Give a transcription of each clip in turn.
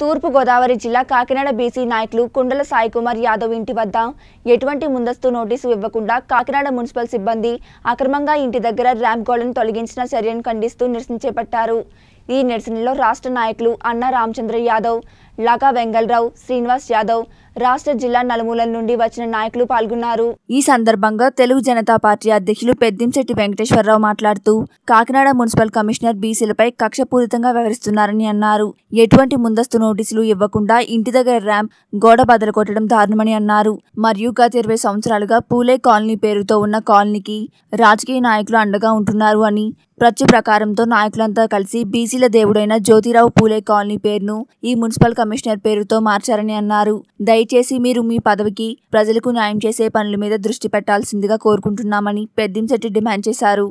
తూర్పు గోదావరి జిల్లా కాకినాడ బీసీ నాయకులు కుండల సాయికుమార్ యాదవ్ ఇంటి వద్ద ఎటువంటి ముందస్తు నోటీసు ఇవ్వకుండా కాకినాడ మున్సిపల్ సిబ్బంది అక్రమంగా ఇంటి దగ్గర ర్యాంప్ గోడను తొలగించిన చర్యను ఖండిస్తూ నిరసన చేపట్టారు ఈ నిరసనలో రాష్ట్ర నాయకులు అన్న రామచంద్ర యాదవ్ లగా వెంగళరావు శ్రీనివాస్ యాదవ్ రాష్ట్ర జిల్లా నలుమూలల నుండి వచ్చిన నాయకులు పాల్గొన్నారు ఈ సందర్భంగా తెలుగు జనతా పార్టీ అధ్యక్షులు పెద్దింశెట్టి వెంకటేశ్వరరావు మాట్లాడుతూ కాకినాడ మున్సిపల్ కమిషనర్ బీసీలపై కక్షపూరితంగా వ్యవహరిస్తున్నారని అన్నారు ఎటువంటి ముందస్తు నోటీసులు ఇవ్వకుండా ఇంటి దగ్గర ర్యాంప్ గోడ బదలు కొట్టడం దారుణమని అన్నారు మరియు గత ఇరవై సంవత్సరాలుగా పూలే కాలనీ పేరుతో ఉన్న కాలనీకి రాజకీయ నాయకులు అండగా ఉంటున్నారు అని ప్రత్యు ప్రకారంతో నాయకులంతా కలిసి బీసీల దేవుడైన జ్యోతిరావు పూలే కాలనీ పేరును ఈ మున్సిపల్ కమిషనర్ పేరుతో మార్చారని అన్నారు దయచేసి మీరు మీ పదవికి ప్రజలకు న్యాయం చేసే పనుల మీద దృష్టి పెట్టాల్సిందిగా కోరుకుంటున్నామని పెద్దింశెట్టి డిమాండ్ చేశారు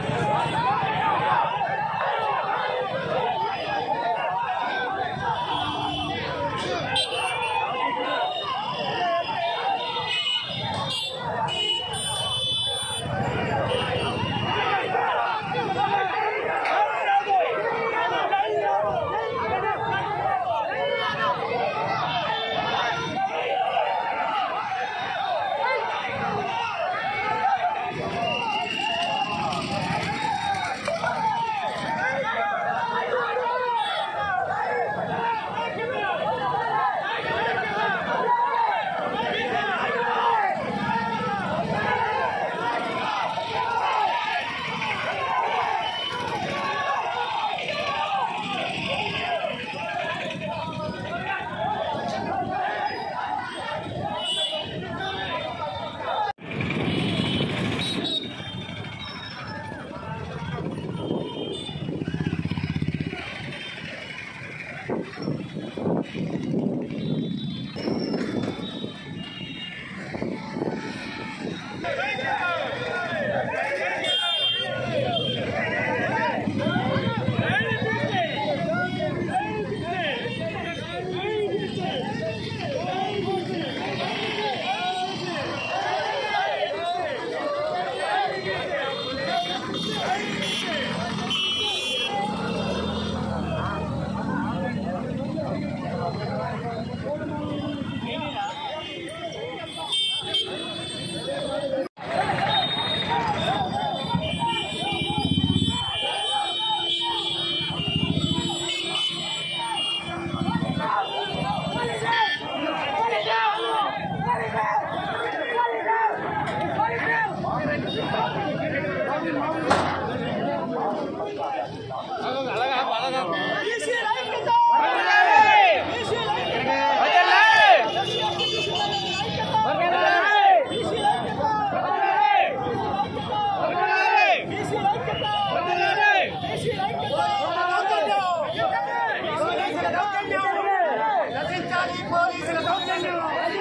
రచించాలి పోలీసుల దౌర్జన్యం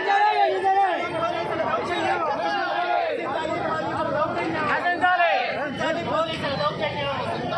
రచించాలి పోలీసుల దౌర్జన్యం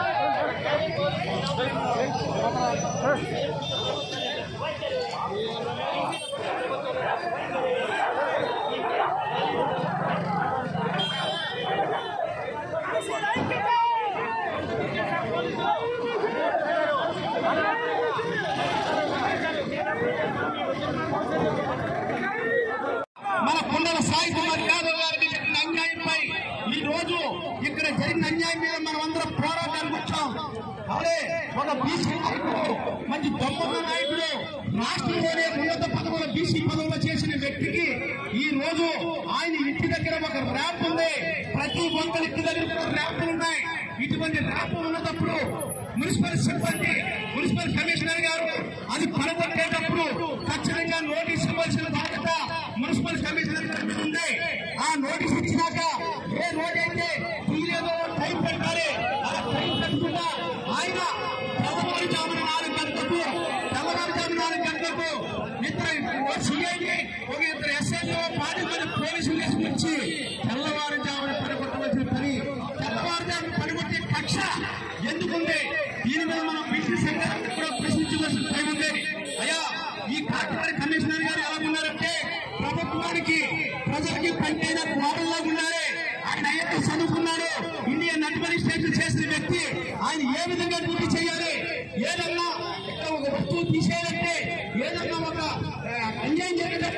మన కొండల సాయి కుమార్ యాదవ్ గారికి జరిగిన అన్యాయంపై ఈ రోజు ఇక్కడ జరిగిన అన్యాయం మీద మనం అందరం పోరాటానికి వచ్చాం అదే ఒక బీసీ నాయకుడు మంచి దొంగ నాయకుడు రాష్ట్రంలోనే ఉన్నత పదవుల బీసీ పదవులు చేసిన వ్యక్తికి ఈ రోజు ఆయన ఇంటి దగ్గర ఒక ర్యాంప్ ఉంది ప్రతి ఒక్కరి ఇంటి దగ్గర కూడా ర్యాంపులు ఉన్నాయి ఇటువంటి ర్యాంపులు ఉన్నప్పుడు మున్సిపల్ సిబ్బంది మున్సిపల్ కమిషనర్ గారు అది పడగొట్టేటప్పుడు ఖచ్చితంగా నోటీస్ ఇవ్వాల్సిన బాధ్యత మున్సిపల్ కమిషనర్ గారి మీద ఉంది ఆ నోటీస్ ఇచ్చినాక ఏ రోజైతే తీరేదో టైం పెట్టాలి ఆ టైం పెట్టకుండా ఆయన తెల్లవారుజామున నాలుగు గంటలకు తెల్లవారుజామున నాలుగు గంటలకు ఇద్దరు సిఐడి ఒక ఇద్దరు ఎస్ఐలో పాడి మీద పోలీసులు తీసుకొచ్చి తెల్లవారుజామున పడగొట్టవలసిన పని తెల్లవారుజామున పడగొట్టే కక్ష ఎందుకుంది దీని మీద మనం బీసీ సంఘానికి కూడా ప్రశ్నించవలసిన టైం ఉంది అయ్యా ఈ కాకినాడ కమిషనర్ గారు ఎలా ఉన్నారంటే ప్రభుత్వానికి ప్రజలకి పంటైన గోడల్లో ఉన్నారు ఆయన అయ్యతో చదువుకున్నారు ఇండియన్ అడ్మినిస్ట్రేషన్ చేసిన వ్యక్తి ఆయన ఏ విధంగా డ్యూటీ చేయాలి ఏదన్నా ఇక్కడ ఒక వస్తువు తీసేయాలంటే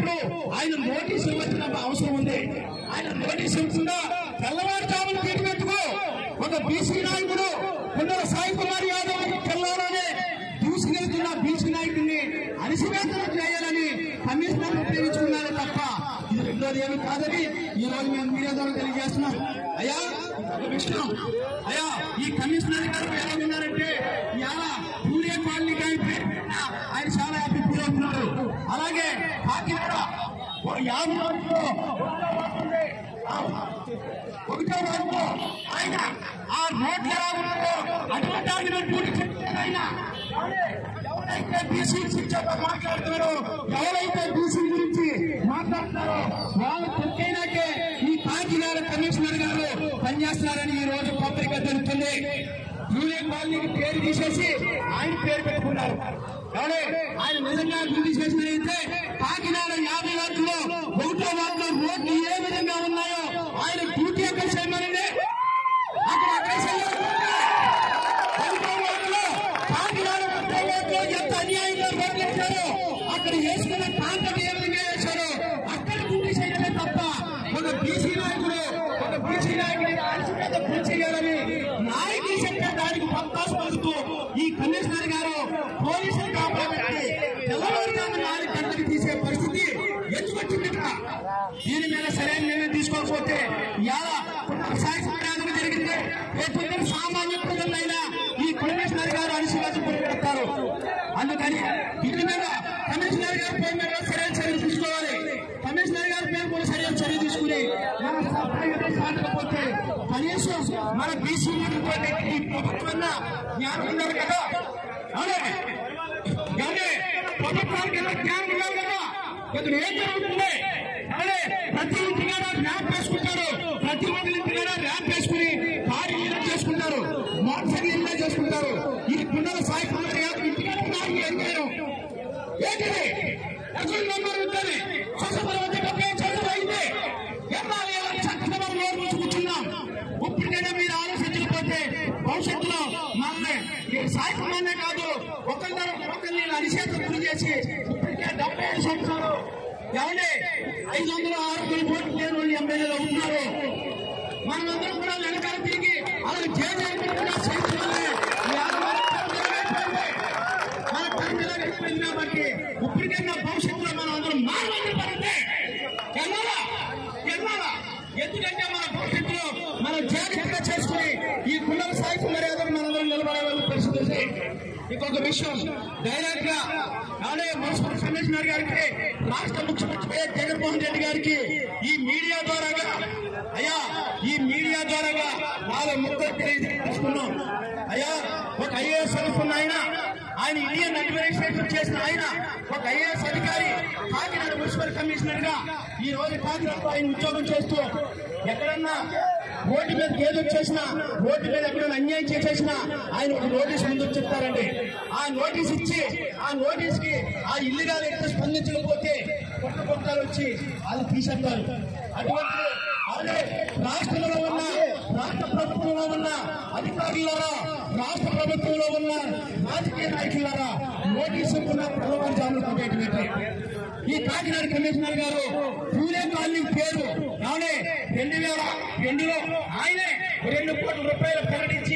ఇప్పుడు ఆయన నోటీస్ ఇవ్వాల్సిన అవసరం ఉంది ఆయన నోటీస్ ఇవ్వకుండా తెల్లవారుజామున పీట పెట్టుకో ఒక బీసీ నాయకుడు కుండల సాయి కుమార్ యాదవ్ జిల్లాలోనే దూసుకెళ్తున్న బీసీ నాయకుడిని అణిసివేతలు చేయాలని కమిషనర్ ఉపయోగించుకున్నారే తప్ప ఇది రెండోది ఏమి కాదని ఈ రోజు మేము మీడియా ద్వారా తెలియజేస్తున్నాం అయ్యా ఒక విషయం అయ్యా ఈ కమిషనర్ గారు ఎలా ఉన్నారంటే ఇలా పూరే కాలనీ గారి ఆయన చాలా హ్యాపీ ఫీల్ అవుతున్నారు అలాగే కాకినాడ ఓ యాభై రోజుల్లో ఒకటో రోజులో ఆయన ఆ రోడ్లు ఎలా ఉన్నారో అటువంటి ఆయన డ్యూటీ చేశారు ఆయన ఎవరైతే బీసీ శిక్షతో మాట్లాడుతున్నారో ఎవరైతే బీసీ గురించి మాట్లాడుతున్నారో వాళ్ళు తొక్కైనాకే ఈ కాకినాడ కమిషనర్ గారు పనిచేస్తున్నారని ఈ రోజు పత్రిక తెలుస్తుంది యూనియన్ కాలనీకి పేరు తీసేసి ఆయన పేరు పెట్టుకున్నారు ఎవరే ఆయన నిజంగా డ్యూటీ చేసినైతే కాకినాడ యాభై వార్డులో ఒకటో వార్డులో రోడ్లు ఏ విధంగా ఉన్నాయో ఆయన డ్యూటీ ఎక్కడ చేయమనండి అక్కడ అక్కడ చేయాలి ఒకటో వార్డులో కాకినాడ ఒకటో వార్డులో ఎంత అన్యాయంగా రోడ్లు వేశారో అక్కడ వేసుకున్న కాంట్రాక్ట్ ఏ విధంగా వేశారో అక్కడ డ్యూటీ చేయడమే తప్ప ఒక బీసీ నాయకుడు ఒక బీసీ నాయకుడి అలసిపోతే పూర్తి చేయాలని నాయకులు చెప్పే దానికి పక్కాసు పలుకుతూ ఈ కమిషనర్ గారు పోలీసులు కాపాడి తెల్లవారుజాము నాలుగు గంటలకు తీసే పరిస్థితి ఎందుకు వచ్చింది ఇక్కడ దీని మీద సరైన నిర్ణయం తీసుకోకపోతే ఇలా సాయి ప్రయాణం జరిగింది రేపు సామాన్య ప్రజలైనా ఈ కమిషనర్ గారు అణిసివేసి పెడతారు అందుకని దీని మీద కమిషనర్ గారి పేరు మీద సరైన చర్య తీసుకోవాలి కమిషనర్ గారి పేరు కూడా సరైన చర్య తీసుకుని మన సభ్యులు సాధకపోతే కనీసం మన బీసీ ఈ ప్రభుత్వం జ్ఞానం ఉన్నారు కదా అవునే కానీ ప్రభుత్వానికి ఎలా జ్ఞానం ఉన్నారు కదా ఇక్కడ ఏం జరుగుతుంది అవునే ప్రతి ఇంటిగా ర్యాంప్ వేసుకుంటారు ప్రతి ఒక్కరి ఇంటిగా ర్యాంప్ వేసుకుని కారు ఇల్లు చేసుకుంటారు మోటార్ సైకిల్ ఇల్లు చేసుకుంటారు ఈ కుండల సాయి కుమార్ యాదవ్ ఇంటిగా నాకు ఏం చేయడం ఏంటిది అసలు నెంబర్ ఉంటుంది స్వచ్ఛతల వద్ద డెబ్బై చదువు అయింది ఎన్నాళ్ళు ఎలా చక్కగా నోరు మూసి కూర్చున్నాం ఇప్పటికైనా మీరు ఆలోచించకపోతే భవిష్యత్తులో మనల్ని ఈ సాయి కుమార్నే కాదు ఒకరిద్దరు ఒకరిని అనిషేధం గురి చేసి ఇప్పటికే డెబ్బై ఐదు సంవత్సరాలు ఎవరి ఐదు వందల ఆరు వందల ఓట్లు లేని వాళ్ళు ఎమ్మెల్యేలు అవుతున్నారు మనమందరం కూడా వెనకాల తిరిగి అలాగే జేజేపీ కూడా సైకిల్లోనే ఈ ఆదివారం అయిపోయింది. మన పరిమితిలో అయిపోయింది కాబట్టి ఇప్పటికైనా భవిష్యత్తులో మనం అందరం మానవాళి పడితే ఎన్నారా ఎన్నారా ఎందుకంటే మన భవిష్యత్తులో మనం జాగ్రత్తగా చేసుకుని ఈ కులం సాయి మర్యాదను మనందరం నిలబడాలని పరిస్థితి ఉంది. ఇంకొక విషయం డైరెక్ట్ గా నాడే మున్సిపల్ కమిషనర్ గారికి రాష్ట్ర ముఖ్యమంత్రి వైఎస్ జగన్మోహన్ రెడ్డి గారికి ఈ మీడియా ద్వారాగా అయ్యా ఈ మీడియా ద్వారాగా నాలుగు ముక్కలు తెలియజేసుకున్నాం అయ్యా ఒక ఐఏఎస్ అనుకున్న ఆయన ఆయన ఇండియన్ అడ్మినిస్ట్రేషన్ చేసిన ఆయన ఒక ఐఏఎస్ అధికారి కాకినాడ మున్సిపల్ కమిషనర్ గా ఈ రోజు కాకినాడలో ఆయన ఉద్యోగం చేస్తూ ఎక్కడన్నా రోడ్డు మీద ఏదో వచ్చేసినా రోడ్డు మీద ఎక్కడైనా అన్యాయం చేసేసినా ఆయన ఒక నోటీస్ ముందు చెప్తారండి ఆ నోటీస్ ఇచ్చి ఆ నోటీస్ కి ఆ ఇల్లుగా వ్యక్తి స్పందించకపోతే కొత్త కొట్టాలు వచ్చి అది తీసేస్తారు అటువంటి అదే రాష్ట్రంలో ఉన్న రాష్ట్ర ప్రభుత్వంలో ఉన్న అధికారులారా రాష్ట్ర ప్రభుత్వంలో ఉన్న రాజకీయ నాయకులారా నోటీసు ఉన్న ప్రలోభం జాములు పెట్టినట్టు ఈ కాకినాడ కమిషనర్ గారు పూలే కాలనీ పేరు అవునే రెండు వేల రెండులో ఆయనే రెండు కోట్ల రూపాయలు ప్రకటించి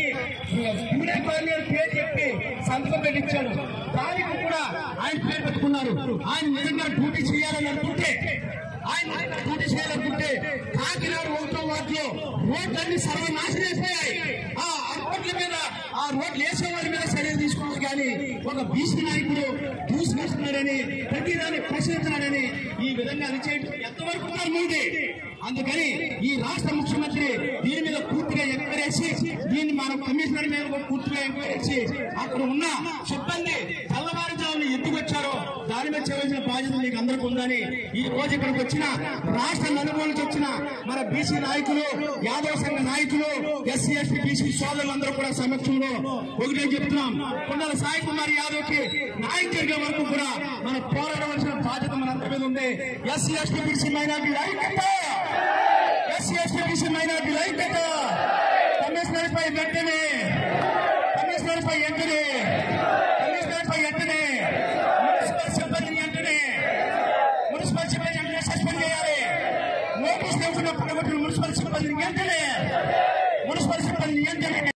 పూలే కాలనీ అని పేరు చెప్పి సంతకం పెట్టించాడు దానికి కూడా ఆయన పేరు పెట్టుకున్నారు ఆయన నిజంగా డ్యూటీ చేయాలని అనుకుంటే ఆయన నిజంగా డ్యూటీ చేయాలనుకుంటే కాకినాడ ఒకటో వాటిలో రోడ్లన్నీ సర్వనాశనం అయిపోయాయి ఆ రోడ్ల మీద ఆ రోడ్లు వేసే వారి మీద చర్యలు తీసుకోవాలి కానీ ఒక బీసీ నాయకుడు దూసుకొస్తున్నాడని ప్రతిదాన్ని ప్రశ్నిస్తున్నాడని ఈ విధంగా అది చేయడం ఎంతవరకు ఉన్నారు మీది అందుకని ఈ రాష్ట్ర ముఖ్యమంత్రి దీని మీద పూర్తిగా ఎంక్వైరీ చేసి దీన్ని మన కమిషనర్ మీద కూడా పూర్తిగా ఎంక్వైరీ చేసి అక్కడ ఉన్న సిబ్బంది తెల్లవారుజామున ఎందుకు వచ్చారో దాని మీద చేయవలసిన బాధ్యత మీకు అందరికీ ఉందని ఈ రోజు ఇక్కడికి వచ్చిన రాష్ట్ర నలుమూల నుంచి వచ్చిన మన బీసీ నాయకులు యాదవ సంఘ నాయకులు ఎస్సీ ఎస్టీ బీసీ సోదరులందరూ కూడా సమక్షంలో ఒకటే చెప్తున్నాం కొండల సాయి కుమార్ యాదవ్ కి నాయకుడిగా వరకు కూడా మన పోరాడవలసిన బాధ్యత మన అందరి మీద ఉంది ఎస్సీ ఎస్టీ బీసీ మైనార్టీ ఐక్యత ఎస్సీ ఎస్టీ బీసీ మైనార్టీ ఐక్యత కమిషనర్ పై వెంటనే కమిషనర్ పై వెంటనే కమిషనర్ పై వెంటనే మున్సిపల్ సిబ్బందిని వెంటనే మున్సిపల్ సిబ్బంది పోలీస్ స్టేషన్ పడగొట్టిన మున్సిపల్ సిబ్బందిని వెంటనే మున్సిపల్ సిబ్బందిని వెంటనే